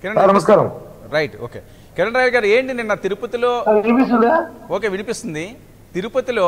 Kiran sir నమస్కారం right okay Kiran Roy గారు ఏంటి నిన్న తిరుపతిలో సార్ వినిపిస్తుందా ఓకే వినిపిస్తుంది తిరుపతిలో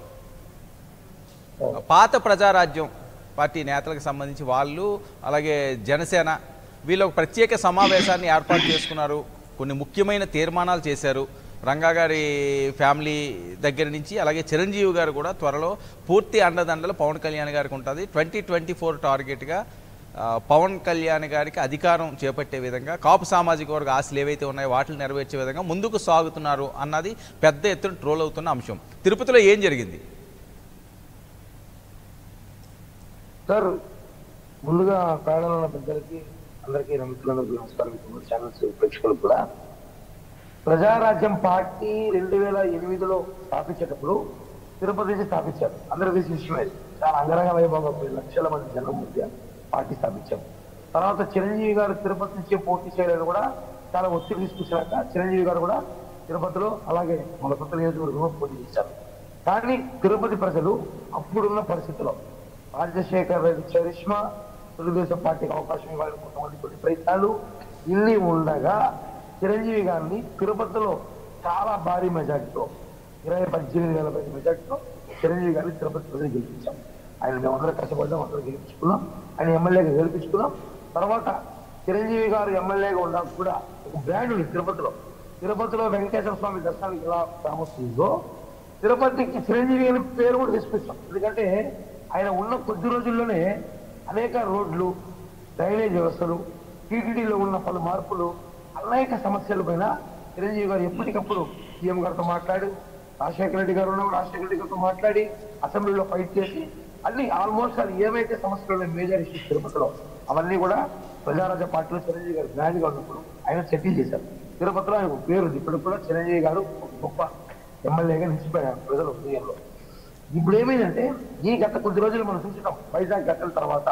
పాత ప్రజారాజ్యం పార్టీ నేతలకు సంబంధించి వాళ్ళు అలాగే జనసేన వీళ్ళు ఒక ప్రత్యేక సమావేశాన్ని ఏర్పాటు చేసుకున్నారు కొన్ని ముఖ్యమైన తీర్మానాలు చేశారు రంగా గారి ఫ్యామిలీ దగ్గర నుంచి అలాగే చిరంజీవి గారు కూడా త్వరలో పూర్తి అండదండలు పవన్ కళ్యాణ్ గారికి ఉంటుంది ట్వంటీ ట్వంటీ ఫోర్ టార్గెట్గా ఆ, పవన్ కళ్యాణ్ గారికి అధికారం చేపట్టే విధంగా కాపు సామాజిక వర్గ ఆశలు ఏవైతే ఉన్నాయో వాటిని నెరవేర్చే విధంగా ముందుకు సాగుతున్నారు అన్నది పెద్ద ఎత్తున ట్రోల్ అవుతున్న అంశం తిరుపతిలో ఏం జరిగింది సార్ ముందుగా ప్యానల్ ఉన్న పెద్దలకి అందరికీ నమస్కారం నమస్కారం ఛానల్స్ ప్రేక్షకులకు కూడా ప్రజారాజ్యం పార్టీ రెండు వేల ఎనిమిదిలో స్థాపించేటప్పుడు తిరుపతి నుంచి స్థాపించారు అందరూ తెలిసిన విషయమే చాలా అంగరంగ వైభవంగా పోయి లక్షల మంది జనం మధ్య పార్టీ స్థాపించాం తర్వాత చిరంజీవి గారు తిరుపతి నుంచి పోటీ చేయాలని కూడా చాలా ఒత్తిడి తీసుకొచ్చాక చిరంజీవి గారు కూడా తిరుపతిలో అలాగే మన సొంత నియోజకవర్గంలో పోటీ చేశారు కానీ తిరుపతి ప్రజలు అప్పుడున్న పరిస్థితిలో రాజశేఖర్ రెడ్డి చరిష్మా తెలుగుదేశం పార్టీకి అవకాశం ఇవ్వాలని కొంతమంది కొన్ని ప్రయత్నాలు ఇన్ని ఉండగా చిరంజీవి గారిని తిరుపతిలో చాలా భారీ మెజార్టీతో ఇరవై పద్దెనిమిది వేల పది మెజార్టీతో చిరంజీవి గారిని తిరుపతి ప్రజలు గెలిపించాం ఆయన మేమందరం కష్టపడ్డాం అందరం గెలిపించుకున్నాం ఆయన ఎమ్మెల్యేగా గెలిపించుకున్నాం తర్వాత చిరంజీవి గారు ఎమ్మెల్యేగా ఉండడానికి కూడా ఒక బ్రాండ్ ఉంది తిరుపతిలో తిరుపతిలో వెంకటేశ్వర స్వామి దర్శనానికి ఎలా ఫేమస్ ఉందో తిరుపతికి చిరంజీవి గారి పేరు కూడా తీసుకొచ్చాం ఎందుకంటే ఆయన ఉన్న కొద్ది రోజుల్లోనే అనేక రోడ్లు డ్రైనేజ్ వ్యవస్థలు టీటీడీలో ఉన్న పలు మార్పులు అనేక సమస్యల పైన చిరంజీవి గారు ఎప్పటికప్పుడు సీఎం గారితో మాట్లాడి రాజశేఖర రెడ్డి గారు ఉన్నప్పుడు రాజశేఖర రెడ్డి గారితో మాట్లాడి అసెంబ్లీలో ఫైట్ చేసి అన్ని ఆల్మోస్ట్ అది ఏవైతే సమస్యలు ఉన్నాయి మేజర్ ఇష్యూస్ తిరుపతిలో అవన్నీ కూడా ప్రజారాజ్య పార్టీలో చిరంజీవి గారు బ్రాండ్ గా ఉన్నప్పుడు ఆయన సెటిల్ చేశారు తిరుపతిలో ఆయన ఒక పేరు ఉంది ఇప్పుడు కూడా చిరంజీవి గారు ఒక గొప్ప ఎమ్మెల్యేగా నిలిచిపోయారు ప్రజల హృదయంలో ఇప్పుడు ఏమైందంటే ఈ గత కొద్ది రోజులు మనం చూసినాం వైజాగ్ ఘటన తర్వాత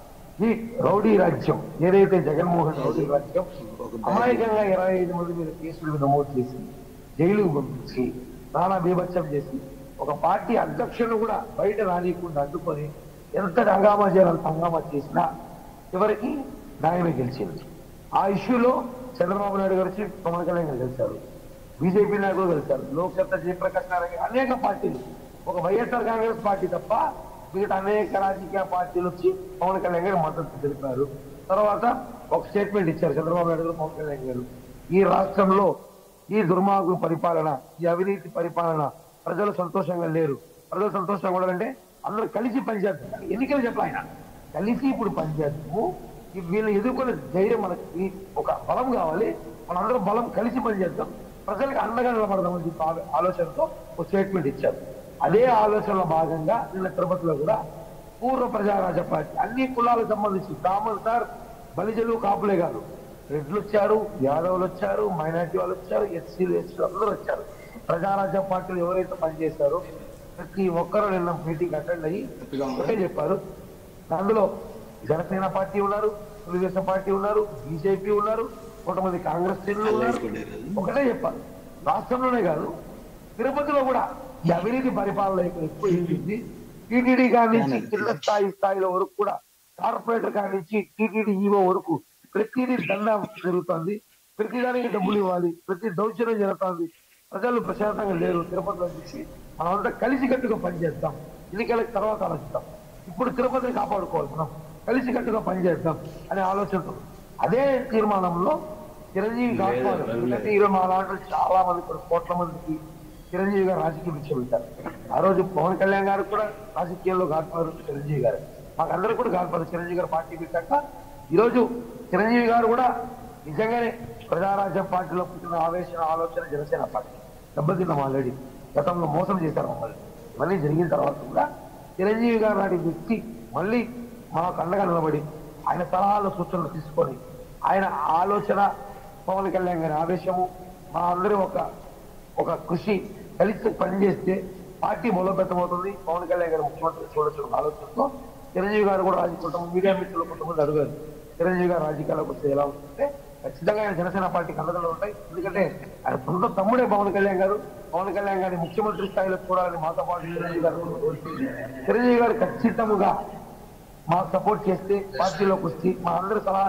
ఈ రౌడీ రాజ్యం ఏదైతే జగన్మోహన్ రౌడీ రాజ్యం అమాయకంగా ఇరవై ఐదు మంది మీద కేసులు నమోదు చేసి జైలుకు పంపించి నానా బీభత్సం చేసి ఒక పార్టీ అధ్యక్షుడు కూడా బయట రానియకుండా అడ్డుకొని ఎంత హంగామా చేయాలంత హంగామా చేసినా చివరికి న్యాయమే గెలిచింది ఆ ఇష్యూలో చంద్రబాబు నాయుడు గారు వచ్చి పవన్ కళ్యాణ్ గారు గెలిచారు బీజేపీ నాయకులు గెలిచారు లోక్సత్తా జయప్రకాష్ నారాయణ అనేక పార్టీలు ఒక వైఎస్ఆర్ కాంగ్రెస్ పార్టీ తప్ప మిగతా అనేక రాజకీయ పార్టీలు వచ్చి పవన్ కళ్యాణ్ గారు మద్దతు తెలిపారు తర్వాత ఒక స్టేట్మెంట్ ఇచ్చారు చంద్రబాబు నాయుడు గారు పవన్ కళ్యాణ్ గారు ఈ రాష్ట్రంలో ఈ దుర్మార్గు పరిపాలన ఈ అవినీతి పరిపాలన ప్రజలు సంతోషంగా లేరు ప్రజలు సంతోషంగా ఉండాలంటే అందరూ కలిసి పనిచేస్తారు ఎన్నికలు చెప్పాలి ఆయన కలిసి ఇప్పుడు పనిచేస్తాము ఈ వీళ్ళని ఎదుర్కొనే ధైర్యం మనకి ఒక బలం కావాలి మనందరం బలం కలిసి పనిచేద్దాం ప్రజలకు అండగా నిలబడదామని చెప్పి ఆలో- ఆలోచనతో ఒక స్టేట్మెంట్ ఇచ్చారు అదే ఆలోచనలో భాగంగా నిన్న తిరుపతిలో కూడా పూర్వ ప్రజారాజ్య పార్టీ అన్ని కులాలకు సంబంధించి కామన్ సార్ బలిజలు కాపులే కాదు రెడ్లు వచ్చారు యాదవులు వచ్చారు మైనార్టీ వాళ్ళు వచ్చారు ఎస్సీలు ఎస్సీలు అందరూ వచ్చారు ప్రజారాజ్య పార్టీలు ఎవరైతే పనిచేశారో ప్రతి ఒక్కరూ నిన్న మీటింగ్ అటెండ్ అయ్యి ఒకటే చెప్పారు అందులో జనసేన పార్టీ ఉన్నారు తెలుగుదేశం పార్టీ ఉన్నారు బీజేపీ ఉన్నారు కొంతమంది కాంగ్రెస్ శ్రేణులు ఉన్నారు ఒకటే చెప్పారు రాష్ట్రంలోనే కాదు తిరుపతిలో కూడా ఈ అవినీతి పరిపాలన ఇక్కడ ఎక్కువ ఎదిగింది టీటీడీ కాడి నుంచి కింద స్థాయి స్థాయిలో వరకు కూడా కార్పొరేటర్ కాడి నుంచి టీటీడీ ఈవో వరకు ప్రతిదీ దండ జరుగుతుంది ప్రతి దానికి డబ్బులు ఇవ్వాలి ప్రతి దౌర్జన్యం జరుగుతుంది ప్రజలు ప్రశాంతంగా లేరు తిరుపతిలో నుంచి మనమంతా కలిసి కట్టుగా పనిచేద్దాం ఎన్నికల తర్వాత ఆలోచిద్దాం ఇప్పుడు తిరుపతిని కాపాడుకోవాలి మనం కలిసి కట్టుగా పనిచేద్దాం అనే ఆలోచనతో అదే తీర్మానంలో చిరంజీవి కాకపోవాలి ఎందుకంటే ఈరోజు మా దాంట్లో చాలా మంది ఇప్పుడు కోట్ల మందికి చిరంజీవి గారు రాజకీయ భిక్ష పెట్టారు ఆ రోజు పవన్ కళ్యాణ్ గారు కూడా రాజకీయాల్లో గాడ్పారు చిరంజీవి గారు మాకందరూ కూడా గాడ్పారు చిరంజీవి గారు పార్టీ పెట్టాక ఈరోజు చిరంజీవి గారు కూడా నిజంగానే ప్రజారాజ్యం పార్టీలో పుట్టిన ఆవేశం ఆలోచన జనసేన పార్టీ దెబ్బతిన్నాం ఆల్రెడీ గతంలో మోసం చేశారు మమ్మల్ని ఇవన్నీ జరిగిన తర్వాత కూడా చిరంజీవి గారు నాటి వ్యక్తి మళ్ళీ మాకు అండగా నిలబడి ఆయన సలహాలు సూచనలు తీసుకొని ఆయన ఆలోచన పవన్ కళ్యాణ్ గారి ఆవేశము మా అందరూ ఒక ఒక కృషి కలిసి పనిచేస్తే పార్టీ బలోపేతమవుతుంది పవన్ కళ్యాణ్ గారు ముఖ్యమంత్రి చూడొచ్చు ఒక ఆలోచనతో చిరంజీవి గారు కూడా రాజకీయ కొంతమంది మీడియా మిత్రులు కొంతమంది అడిగారు చిరంజీవి గారు రాజకీయాలకు వస్తే ఎలా ఉంటుందంటే ఖచ్చితంగా ఆయన జనసేన పార్టీకి అండదండలు ఉంటాయి ఎందుకంటే ఆయన సొంత తమ్ముడే పవన్ కళ్యాణ్ గారు పవన్ కళ్యాణ్ గారిని ముఖ్యమంత్రి స్థాయిలో చూడాలని మాతో పాటు చిరంజీవి గారు కోరుతుంది. చిరంజీవి గారు ఖచ్చితంగా మాకు సపోర్ట్ చేస్తే పార్టీలోకి వచ్చి మా అందరి సలహా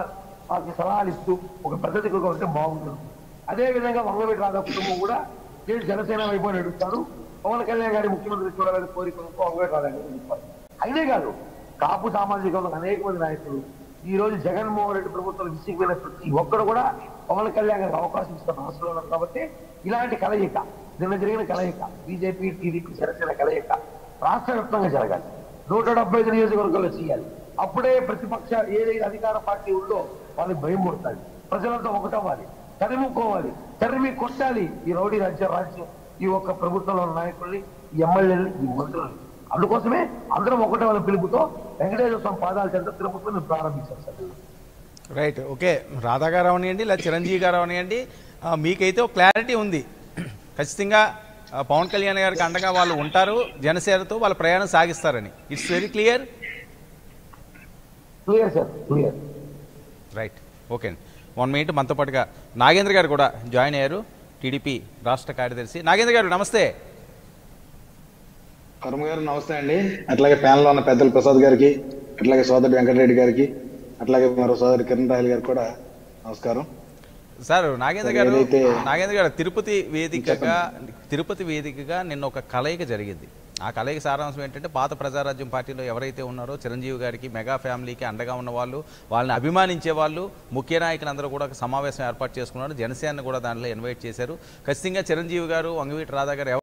వాళ్ళకి సలహాలు ఇస్తూ ఒక పద్ధతిగా ఉంటే బాగుంటుంది అదే విధంగా వంగవీటి రాధా కుటుంబం కూడా నేను జనసేన వైపు నడుస్తాను పవన్ కళ్యాణ్ గారి ముఖ్యమంత్రి చూడాలని కోరికలతో వంగవీటి రాధా గారు నడుస్తారు అయినే కాదు కాపు సామాజిక వర్గం అనేక మంది నాయకులు ఈ రోజు జగన్మోహన్ రెడ్డి ప్రభుత్వం విసిగిపోయిన ప్రతి ఒక్కరు కూడా పవన్ కళ్యాణ్ గారికి అవకాశం ఇస్తున్న అవసరం ఉన్నారు కాబట్టి ఇలాంటి కలయిక నిన్న జరిగిన కలయిక బీజేపీ టీడీపీ జనసేన కలయిక రాష్ట్ర వ్యాప్తంగా జరగాలి నూట డెబ్బై ఐదు నియోజకవర్గాల్లో చేయాలి అప్పుడే ప్రతిపక్ష ఏదైతే అధికార పార్టీ ఉందో వాళ్ళకి భయం పుడుతుంది ప్రజలంతా ఒకటవ్వాలి తరిముకోవాలి తరిమి కొట్టాలి ఈ రౌడీ రాజ్య రాజ్యం ఈ ఒక్క ప్రభుత్వంలో ఉన్న నాయకుల్ని ఈ ఎమ్మెల్యేని ఈ మంత్రుల్ని అందుకోసమే అందరం ఒకటే వాళ్ళ పిలుపుతో వెంకటేశ్వర స్వామి పాదాల చెంత తిరుపతిని ప్రారంభించారు సార్ రైట్ ఓకే రాధా గారు అవనియండి లేదా చిరంజీవి గారు అవనియండి ఆ, మీకైతే ఒక క్లారిటీ ఉంది ఖచ్చితంగా ఆ, పవన్ కళ్యాణ్ గారికి అండగా వాళ్ళు ఉంటారు జనసేనతో వాళ్ళ ప్రయాణం సాగిస్తారని it's very clear clear sir clear right okay అండి వన్ మినిట్ మనతో పాటుగా నాగేంద్ర గారు కూడా జాయిన్ అయ్యారు టీడీపీ రాష్ట్ర కార్యదర్శి నాగేంద్ర గారు నమస్తే కర్మ గారు నమస్తే అండి అట్లాగే ప్యానల్ లో ఉన్న పెద్దలు ప్రసాద్ గారికి అట్లాగే సోదరుడు వెంకటరెడ్డి గారికి అట్లాగే మరో సోదరు కిరణ్ రాయల్ గారికి కూడా నమస్కారం సార్ నాగేంద్ర గారు ఏదైతే- నాగేంద్ర గారు తిరుపతి వేదికగా తిరుపతి వేదికగా నిన్న ఒక కలయిక జరిగింది ఆ కలయిక సారాంశం ఏంటంటే పాత ప్రజారాజ్యం పార్టీలో ఎవరైతే ఉన్నారో చిరంజీవి గారికి మెగా ఫ్యామిలీకి అండగా ఉన్న వాళ్ళు వాళ్ళని అభిమానించే వాళ్ళు ముఖ్య నాయకులందరూ కూడా ఒక సమావేశం ఏర్పాటు చేసుకున్నారు జనసేన కూడా దాంట్లో ఇన్వైట్ చేశారు ఖచ్చితంగా చిరంజీవి గారు వంగవీటి రాధా గారు